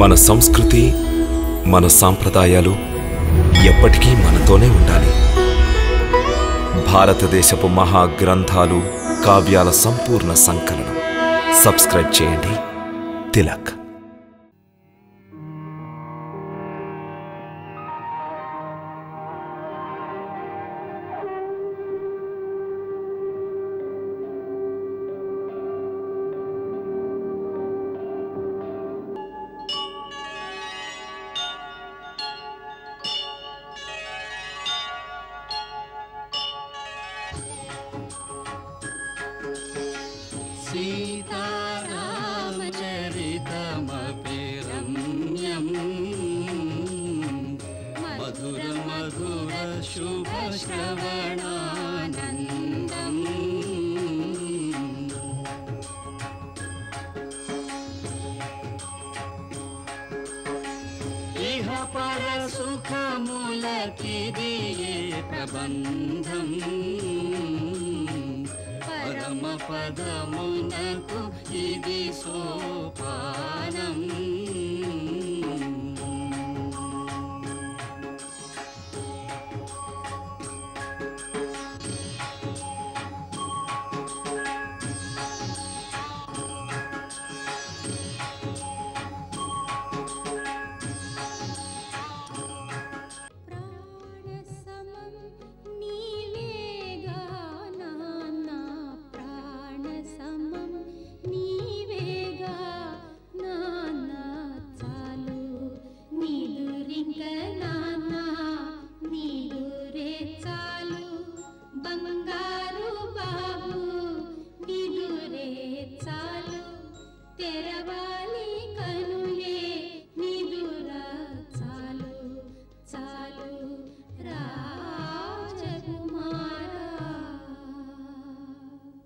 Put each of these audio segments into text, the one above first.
మన సంస్కృతి మన సాంప్రదాయాలు ఎప్పటికీ మనతోనే ఉండాలి భారతదేశపు మహా గ్రంథాలు కావ్యాల సంపూర్ణ సంకలనం సబ్స్క్రైబ్ చేయండి తిలక్ सीतारामचरितमपि रम्यम् मधुर मधुर शुभश्रवणानन्दम् इह परसुखमूलकिदिये प्रबन्धम् పరమపదమునకు ఇది సోపానం ప్రాణసమం నీవేగా నాన్నా ప్రాణసమం నీవేగా నాన్నా చాలు నీదురింక నాన్నా నీదురే చాలు బంగారు బాబు నిదురే చాలు తెరవాలి కనులే నిదురా చాలు చాలు రాజకుమారా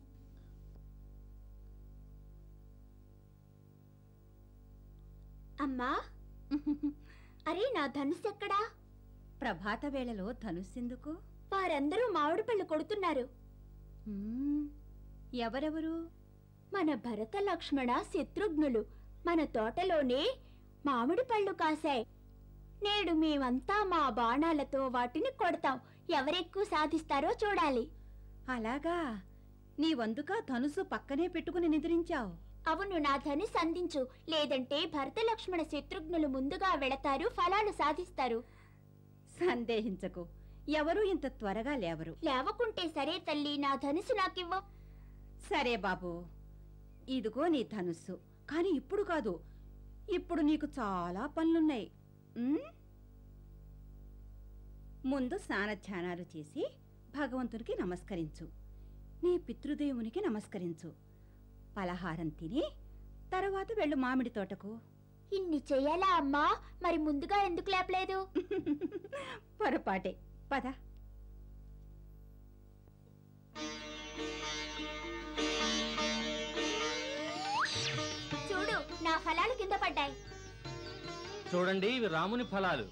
అమ్మా అరే నా ధనుసు ఎక్కడా ప్రభాత వేళలో ధనుస్సెందుకు వారందరూ మామిడి పళ్ళు కొడుతున్నారు మ్మ్. ఎవరెవరు మన భరత లక్ష్మణ శత్రుఘ్నులు మన తోటలోనే మామిడి పళ్ళు కాశాయి నేడు మేమంతా మా బాణాలతో వాటిని కొడతాం ఎవరెక్కువ సాధిస్తారో చూడాలి అలాగా నీ వందుక ధనుసు పక్కనే పెట్టుకుని నిద్రించావు అవును నా ధనుసు అందించు లేదంటే భరత లక్ష్మణ శత్రుఘ్నులు ముందుగా వెళతారు ఫలాలు సాధిస్తారు సందేహించకు ఎవరూ ఇంత త్వరగా లేవరు లేవకుంటే సరే తల్లి నా ధనుసు నాకివ్వు సరే బాబు ఇదిగో నీ ధనుస్సు కాని ఇప్పుడు కాదు ఇప్పుడు నీకు చాలా పనులున్నాయి మ్మ్? ముందు స్నానధ్యానాలు చేసి భగవంతునికి నమస్కరించు నీ పితృదేవునికి నమస్కరించు పలహారం తిని తర్వాత వెళ్ళు మామిడి తోటకు ఇన్ని చెయ్యాలా అమ్మా మరి ముందుగా ఎందుకు లేపలేదు పొరపాటే పద చూడు నా ఫలాలు కింద పడ్డాయి చూడండి ఇవి రాముని ఫలాలు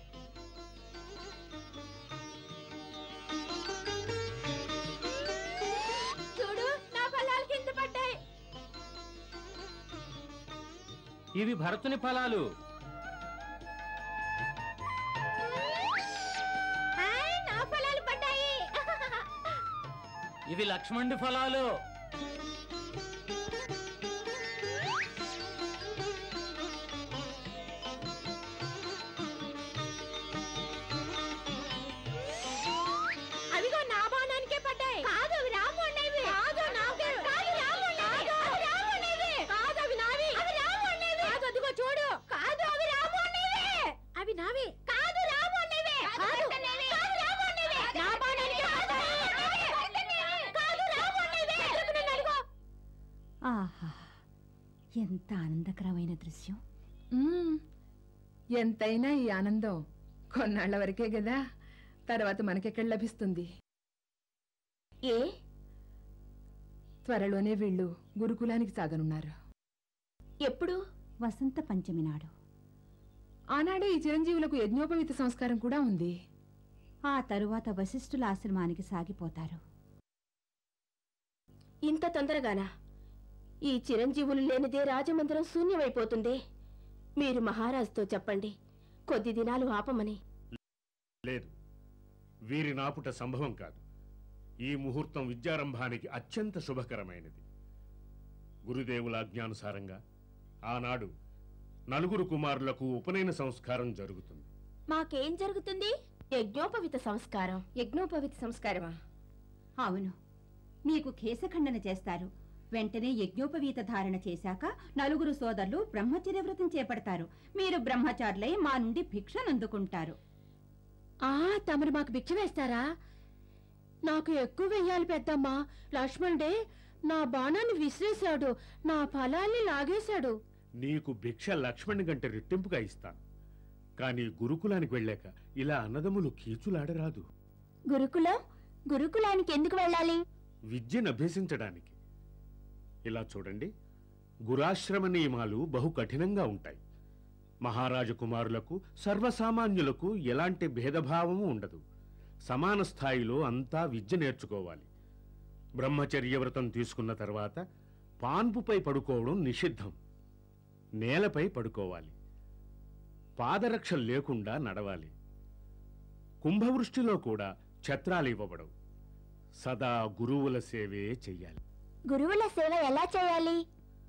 చూడు నా ఫలాలు కింద పడ్డాయి ఇవి భరతుని ఫలాలు హాయ్, నా ఫలాలు పడ్డాయి ఇవి లక్ష్మణుడి ఫలాలు అవిగో నా బాణానికే పడ్డాయి కాదు అవి రాముండేవి కాదు నాకే కాదు రాముండేవి కాదు రాముండేవి కాదు అవి నావి అవి రాముండేవి కాదు అదిగో చూడు కాదు అవి రాముండేవి అవి నావి కాదు రాముండేవి కాదు కాదు రాముండేవి నా బాణానికే పడ్డాయి కాదు రాముండేవి ఎదురుకున్న నలుగో ఆహా ఎంత ఆనందకరమైన దృశ్యం మ్మ్. ఎంతైనా ఈ ఆనందం కొన్నాళ్ల వరకే కదా తర్వాత మనకెక్కడ లభిస్తుంది ఏ త్వరలోనే వీళ్ళు గురుకులానికి సాగనున్నారు ఎప్పుడు వసంత పంచమి నాడు ఆనాడే ఈ చిరంజీవులకు యజ్ఞోపవీత సంస్కారం కూడా ఉంది ఆ తరువాత వశిష్ఠుల ఆశ్రమానికి సాగిపోతారు ఇంత తొందరగానా ఈ చిరంజీవులు లేనిదే రాజమందిరం శూన్యమైపోతుంది మీరు మహారాజుతో చెప్పండి కొద్ది దినాలు ఆపమని లేదు వీరి నాపుట సంభవం కాదు ఈ ముహూర్తం విద్యారంభానికి అత్యంత శుభకరమైనది గురుదేవుల ఆజ్ఞానుసారంగా ఆనాడు నలుగురు కుమారులకు ఉపనయన సంస్కారం జరుగుతుంది మాకేం జరుగుతుంది యజ్ఞోపవిత సంస్కారం యజ్ఞోపవిత సంస్కారమా అవును మీకు కేశఖండన చేస్తారు వెంటనే యజ్ఞోపవీత ధారణ చేశాక నలుగురు సోదరులు బ్రహ్మచర్య వ్రతం చేపడతారు మీరు బ్రహ్మచారులై మా నుండి భిక్షనందుకుంటారు ఆ తమరు మాకు భిక్ష వేస్తారా నాకు ఎక్కువ వెయ్యాలి పెద్దమ్మా లక్ష్మణుడే నా బాణాన్ని విసిరేశాడు నా ఫలాల్ని లాగేశాడు నీకు భిక్ష లక్ష్మణి గంట రెట్టింపుగా ఇస్తాను కానీ గురుకులానికి వెళ్ళాక ఇలా అన్నదమ్ములు కీచులాడరాదు గురుకులం గురుకులానికి ఎందుకు వెళ్ళాలి విద్యను అభ్యసించడానికి ఇలా చూడండి గురాశ్రమ నియమాలు బహు కఠినంగా ఉంటాయి మహారాజు కుమారులకు సర్వసామాన్యులకు ఎలాంటి భేదభావము ఉండదు సమాన స్థాయిలో అంతా విద్య నేర్చుకోవాలి బ్రహ్మచర్య వ్రతం తీసుకున్న తర్వాత పాన్పుపై పడుకోవడం నిషిద్ధం నేలపై పడుకోవాలి పాదరక్ష లేకుండా నడవాలి కుంభవృష్టిలో కూడా ఛత్రాలు ఇవ్వబడవు సదా గురువుల సేవే చెయ్యాలి గురువుల సేవ ఎలా చేయాలి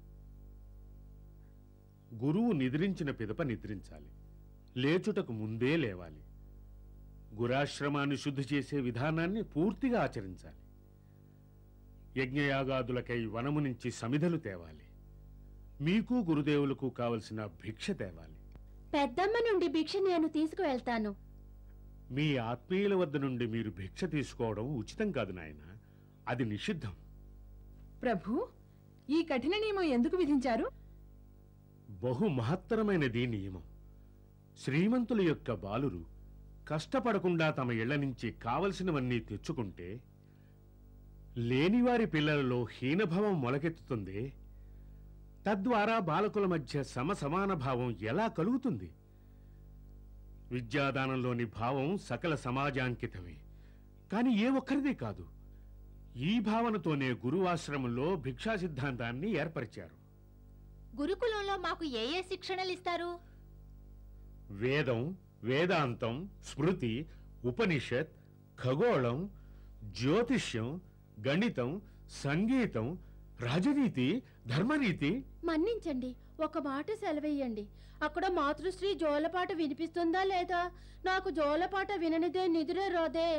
గురువు నిద్రించిన పిదప నిద్రించాలి లేచుటకు ముందే లేవాలి గురాశ్రమాన్ని శుద్ధి చేసే విధానాన్ని పూర్తిగా ఆచరించాలి యజ్ఞయాగాదులకై వనము నుంచి సమిధలు తేవాలి మీకు గురుదేవులకు కావలసిన భిక్ష తేవాలి పెద్దమ్మ నుండి భిక్ష నేను తీసుకువెళ్తాను మీ ఆత్మీయుల వద్ద నుండి మీరు భిక్ష తీసుకోవడం ఉచితం కాదు నాయన అది నిషిద్ధం ప్రభు ఈ కఠిన నియమం ఎందుకు విధించారు బహు మహత్తరమైనది నియమం శ్రీమంతుల యొక్క బాలురు కష్టపడకుండా తమ ఇళ్ల నుంచి కావలసినవన్నీ తెచ్చుకుంటే లేనివారి పిల్లలలో హీనభావం మొలకెత్తుతుంది తద్వారా బాలకుల మధ్య సమసమాన భావం ఎలా కలుగుతుంది విద్యాదానంలోని భావం సకల సమాజాంకితమే కాని ఏ ఒక్కరిదే కాదు ఈ భావనతోనే గురువాశ్రమంలో భిక్షా సిద్ధాంతాన్ని ఏర్పరిచారు గురుకులంలో మాకు ఏ ఏ శిక్షణలు ఇస్తారు వేదం వేదాంతం స్మృతి ఉపనిషత్ ఖగోళం జ్యోతిష్యం గణితం సంగీతం రాజనీతి ధర్మనీతి మన్నించండి ఒక మాట సెలవేయండి అక్కడ మాతృశ్రీ జోలపాట వినిపిస్తుందా లేదా నాకు జోలపాట విననిదే నిదురే రాదే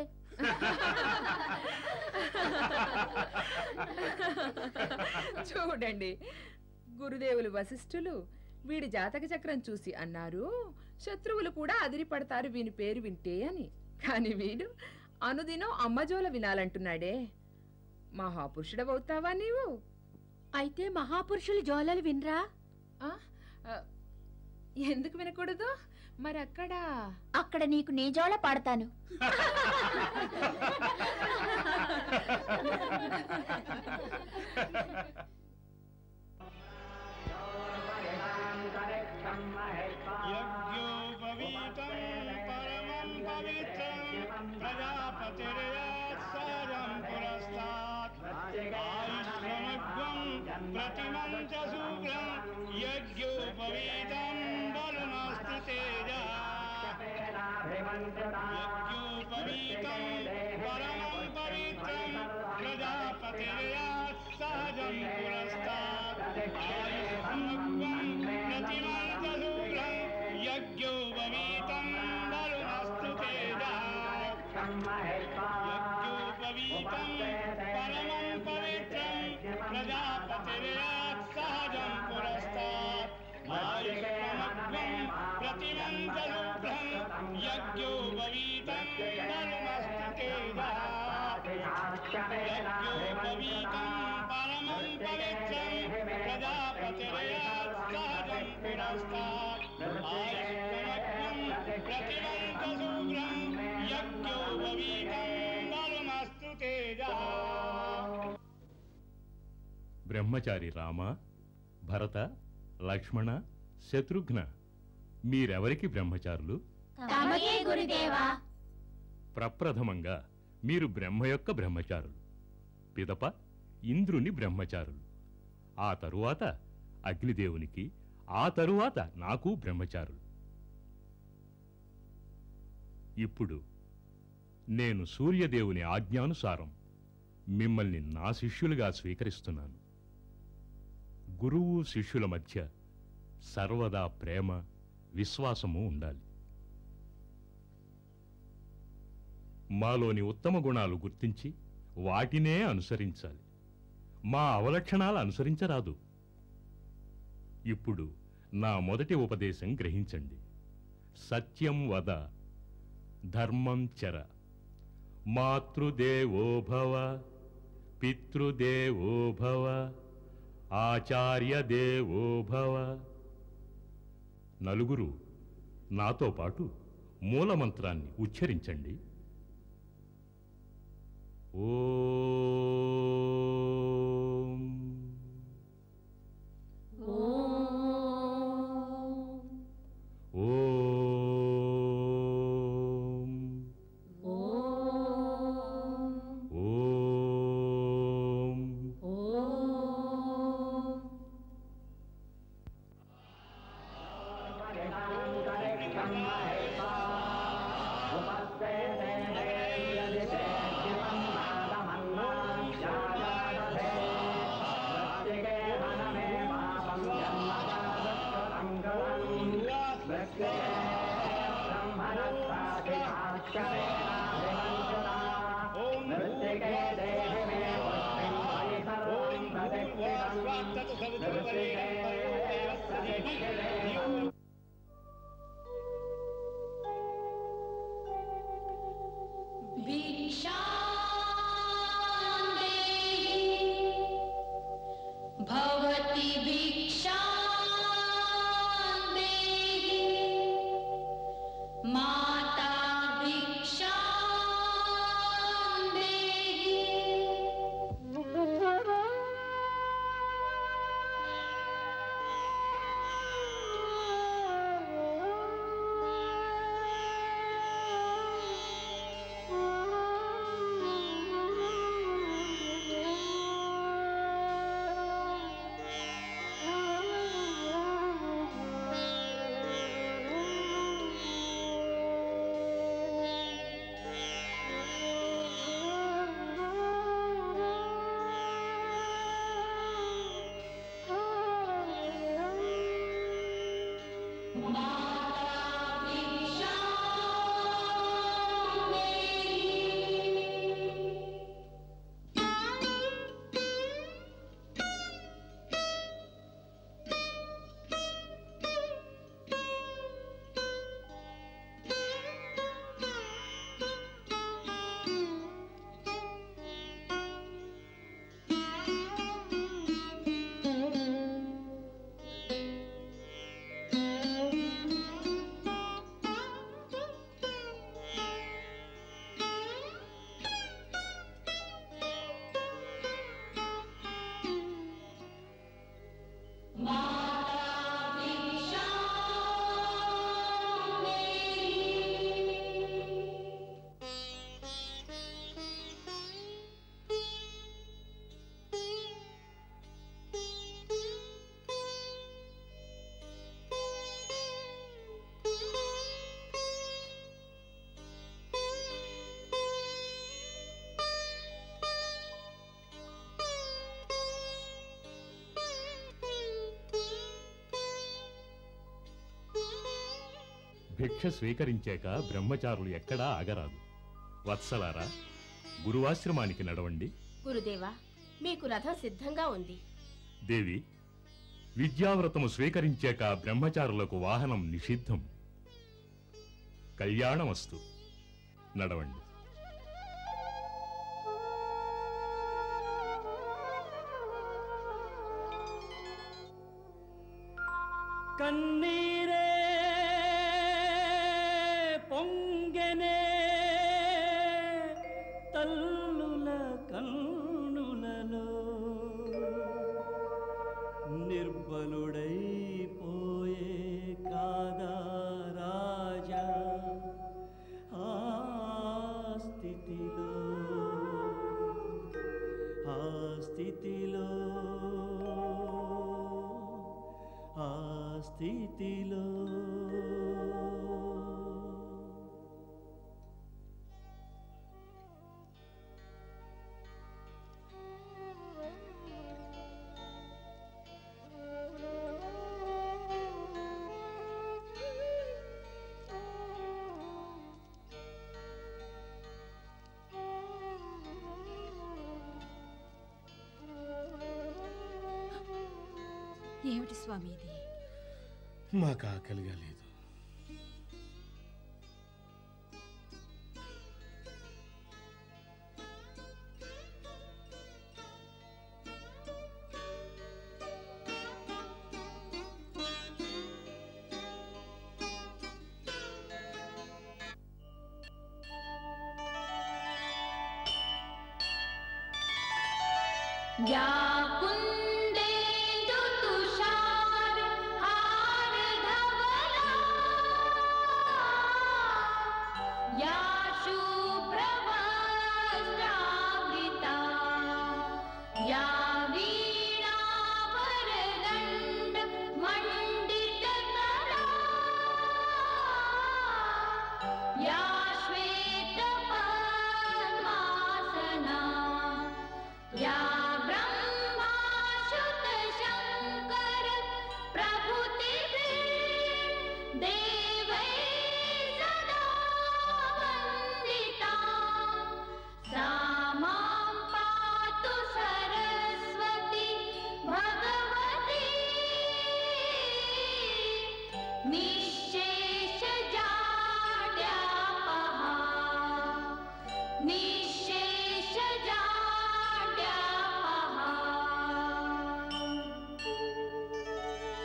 చూడండి గురుదేవులు వశిష్ఠులు వీడి జాతక చక్రం చూసి అన్నారు శత్రువులు కూడా అదిరిపడతారు వీని పేరు వింటే అని కాని వీడు అనుదినం అమ్మజోల వినాలంటున్నాడే మహాపురుషుడవవుతావా నీవు అయితే మహాపురుషులు జోలలు వినరా ఆ, ఆ, ఎందుకు వినకూడదు మరి అక్కడ అక్కడ నీకు నీ జోల పాడతాను బ్రహ్మచారి రామ భరత లక్ష్మణ శత్రుఘ్న మీరెవరికి బ్రహ్మచారులు తమకే గురుదేవా ప్రప్రథమంగా మీరు బ్రహ్మ యొక్క బ్రహ్మచారులు పిదప ఇంద్రుని బ్రహ్మచారులు ఆ తరువాత అగ్నిదేవునికి ఆ తరువాత నాకు బ్రహ్మచారులు ఇప్పుడు నేను సూర్యదేవుని ఆజ్ఞానుసారం మిమ్మల్ని నా శిష్యులుగా స్వీకరిస్తున్నాను గురువు శిష్యుల మధ్య సర్వదా ప్రేమ విశ్వాసము ఉండాలి మాలోని ఉత్తమ గుణాలు గుర్తించి వాటినే అనుసరించాలి మా అవలక్షణాలు అనుసరించరాదు ఇప్పుడు నా మొదటి ఉపదేశం గ్రహించండి సత్యం వద ధర్మం చర మాతృదేవో భవ పితృదేవో భవ ఆచార్య దేవో భవ నలుగురు నాతో పాటు మూలమంత్రాన్ని ఉచ్చరించండి ఓం ఓం ఓం भवति भिक्षां देहि माता भिक्षां భిక్ష స్వీకరించాక బ్రహ్మచారులు ఎక్కడా ఆగరాదు వత్సలారా గురువాశ్రమానికి నడవండి గురుదేవా మీకు రథం సిద్ధంగా ఉంది దేవి విద్యావ్రతము స్వీకరించాక బ్రహ్మచారులకు వాహనం నిషిద్ధం కళ్యాణమస్తు నడవండి కన్నీరే పొంగెనే తల్లుల కన్నులలో నిర్బలుడైపోయే కాదా రాజా ఆ స్థితిలో ఆ స్థితిలో ఆ స్థితిలో ఏమిటి స్వామి ఇది మాకు ఆకలిగా లేదు या कुन्देन्दु तुषार हार धवला या शुभ्रवस्त्रावृता या वीणावरदण्ड मण्डितकरा या श्वेतपद्मासना या ब्रह्माशुतशङ्कर प्रभृतिभिः देवैः सदा वन्दिता सा मां पातु सरस्वती भगवती निःशेषजाड्यापहा निःशेषजाड्यापहा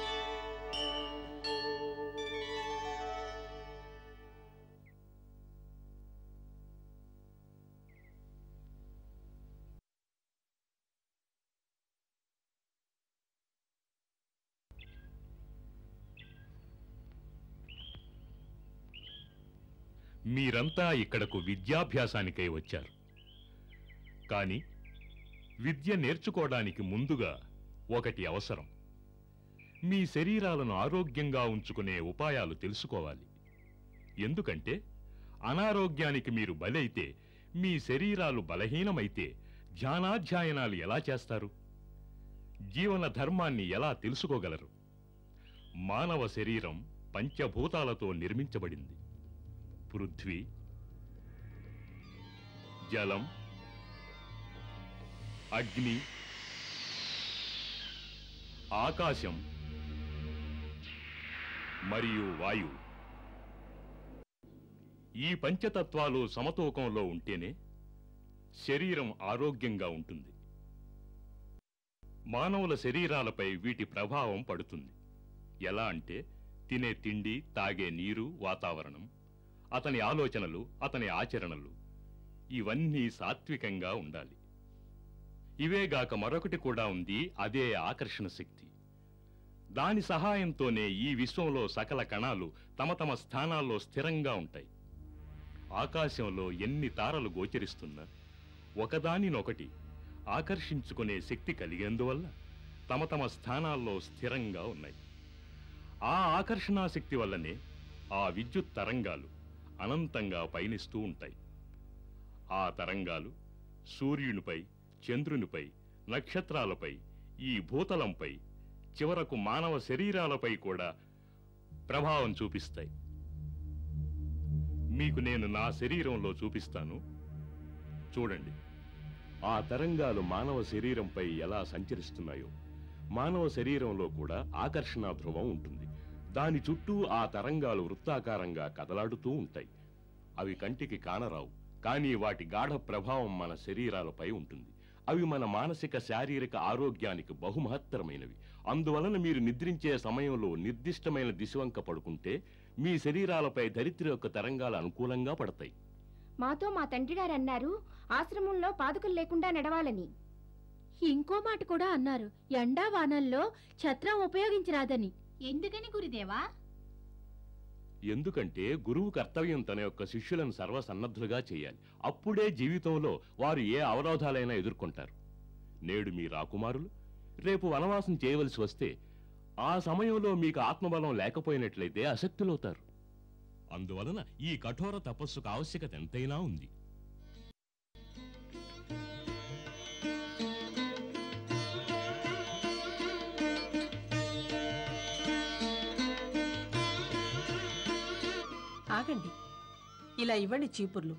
మీరంతా ఇక్కడకు విద్యాభ్యాసానికై వచ్చారు కానీ విద్య నేర్చుకోవడానికి ముందుగా ఒకటి అవసరం మీ శరీరాలను ఆరోగ్యంగా ఉంచుకునే ఉపాయాలు తెలుసుకోవాలి ఎందుకంటే అనారోగ్యానికి మీరు బలైతే మీ శరీరాలు బలహీనమైతే ధ్యానాధ్యాయనాలు ఎలా చేస్తారు జీవన ధర్మాన్ని ఎలా తెలుసుకోగలరు మానవ శరీరం పంచభూతాలతో నిర్మించబడింది పృథ్వీ జలం అగ్ని ఆకాశం మరియు వాయువు ఈ పంచతత్వాలు సమతూకంలో ఉంటేనే శరీరం ఆరోగ్యంగా ఉంటుంది మానవుల శరీరాలపై వీటి ప్రభావం పడుతుంది ఎలా అంటే తినే తిండి తాగే నీరు వాతావరణం అతని ఆలోచనలు అతని ఆచరణలు ఇవన్నీ సాత్వికంగా ఉండాలి ఇవేగాక మరొకటి కూడా ఉంది అదే ఆకర్షణ శక్తి దాని సహాయంతోనే ఈ విశ్వంలో సకల కణాలు తమ తమ స్థానాల్లో స్థిరంగా ఉంటాయి ఆకాశంలో ఎన్ని తారలు గోచరిస్తున్నా ఒకదానినొకటి ఆకర్షించుకునే శక్తి కలిగేందువల్ల తమ తమ స్థానాల్లో స్థిరంగా ఉన్నాయి ఆ ఆకర్షణా శక్తి వల్లనే ఆ విద్యుత్ తరంగాలు అనంతంగా పయనిస్తూ ఉంటాయి ఆ తరంగాలు సూర్యునిపై చంద్రునిపై నక్షత్రాలపై ఈ భూతలంపై చివరకు మానవ శరీరాలపై కూడా ప్రభావం చూపిస్తాయి మీకు నేను నా శరీరంలో చూపిస్తాను చూడండి ఆ తరంగాలు మానవ శరీరంపై ఎలా సంచరిస్తున్నాయో మానవ శరీరంలో కూడా ఆకర్షణ ధ్రువం ఉంటుంది దాని చుట్టూ ఆ తరంగాలు వృత్తాకారంగా కదలాడుతూ ఉంటాయి అవి కంటికి కానరావు కానీ వాటి గాఢ ప్రభావం మన శరీరాలపై ఉంటుంది అవి మన మానసిక శారీరక ఆరోగ్యానికి బహుమహత్తరమైనవి అందువలన మీరు నిద్రించే సమయంలో నిర్దిష్టమైన దిశవంక పడుకుంటే మీ శరీరాలపై ధరిత్రి యొక్క తరంగాలు అనుకూలంగా పడతాయి మాతో మా తండ్రి గారు అన్నారు ఆశ్రమంలో పాదుకలు లేకుండా నడవాలని ఇంకో మాట కూడా అన్నారు ఎండా వానల్లో ఛత్రం ఉపయోగించరాదని ఎందుకని గురుదేవా ఎందుకంటే గురువు కర్తవ్యం తన యొక్క శిష్యులను సర్వసన్నద్ధులుగా చేయాలి అప్పుడే జీవితంలో వారు ఏ అవరోధాలైనా ఎదుర్కొంటారు నేడు మీ రాకుమారులు రేపు వనవాసం చేయవలసి వస్తే ఆ సమయంలో మీకు ఆత్మబలం లేకపోయినట్లయితే అశక్తులవుతారు అందువలన ఈ కఠోర తపస్సుకు ఆవశ్యకత ఎంతైనా ఉంది ఆగండి ఇలా ఇవ్వండి చీపుర్లు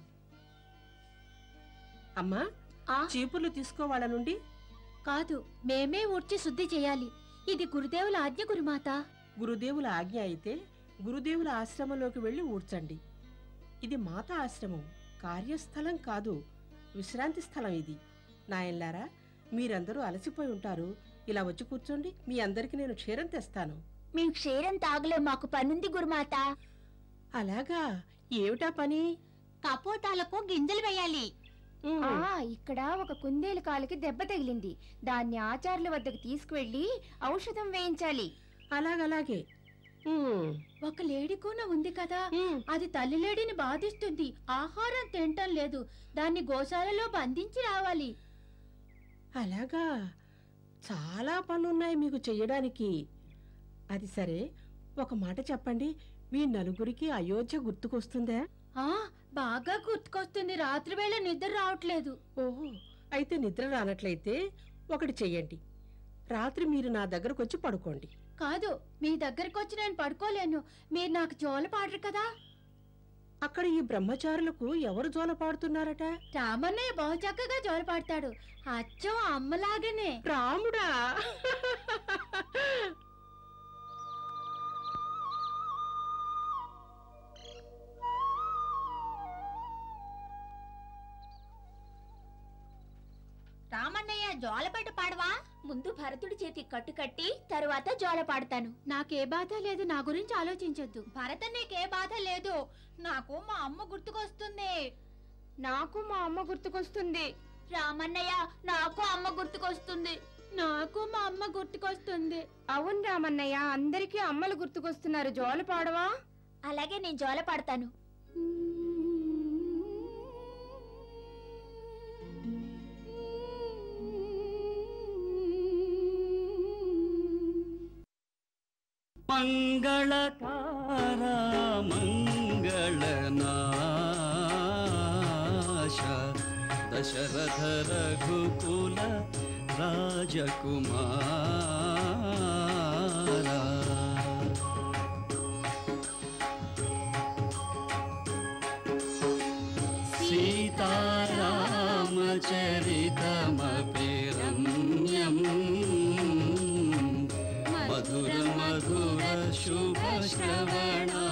అమ్మా ఆ చీపుర్లు తీసుకోవాల నుండి కాదు మేమే ఊడ్చి శుద్ధి చేయాలి ఇది గురుదేవుల ఆజ్ఞ గురుమాత గురుదేవుల ఆజ్ఞ అయితే గురుదేవుల ఆశ్రమంలోకి వెళ్ళి ఊడ్చండి ఇది మాత ఆశ్రమం కార్యస్థలం కాదు విశ్రాంతి స్థలం ఇది నాయన్లారా మీరందరూ అలసిపోయి ఉంటారు ఇలా వచ్చి కూర్చోండి మీ అందరికి నేను క్షీరం తెస్తాను మేము క్షీరం తాగలే మాకు పనుంది గురుమాత అలాగా ఏమిటా పని కపోతాలకు గింజలు వేయాలి ఉమ్, ఆ ఇక్కడ ఒక కుందేలు కాలుకి దెబ్బ తగిలింది దాన్ని ఆచార్యుల వద్దకు తీసుకువెళ్ళి ఔషధం వేయించాలి అలాగలాగే ఉమ్, ఒక లేడి కూన ఉంది కదా ఉమ్. అది తల్లి లేడిని బాధిస్తుంది ఆహారం తింటం లేదు దాన్ని గోశాలలో బంధించి రావాలి అలాగా చాలా పనులున్నాయి మీకు చెయ్యడానికి అది సరే ఒక మాట చెప్పండి మీ నలుగురికి అయోధ్య గుర్తుకొస్తుందా ఆ బాగా గుర్తుకొస్తుంది రాత్రి వేళ నిద్ర రావట్లేదు ఓహో అయితే నిద్ర రానట్లయితే ఒకటి చెయ్యండి రాత్రి మీరు నా దగ్గరకు వచ్చి పడుకోండి కాదు మీ దగ్గరకు వచ్చి నేను పడుకోలేను మీరు నాకు జోల పాడరు కదా అక్కడ ఈ బ్రహ్మచారులకు ఎవరు జోల పాడుతున్నారట రామన్నయ్య బహు చక్కగా జోల పాడతాడు అచ్చం అమ్మలాగనే రాముడా రామన్నయ్య జోలపాట పాడవా ముందు భరతుడి చేతి కట్టు కట్టి తరువాత జోల పాడతాను నాకే బాధ లేదు నా గురించి ఆలోచించొద్దు భరత నీకే బాధ లేదు నాకు మా అమ్మ గుర్తుకొస్తుంది నాకు మా అమ్మ గుర్తుకొస్తుంది రామన్నయ్య నాకు అమ్మ గుర్తుకొస్తుంది నాకు మా అమ్మ గుర్తుకొస్తుంది అవును రామన్నయ్య అందరికీ అమ్మలు గుర్తుకొస్తున్నారు జోల పాడవా అలాగే నేను జోల పాడతాను మంగళకార మంగళనాశ దశరథ రఘుకుల రాజకుమార సీతారామచరితమపి రమ్యం మధుర మధుర శుభ శ్రవణ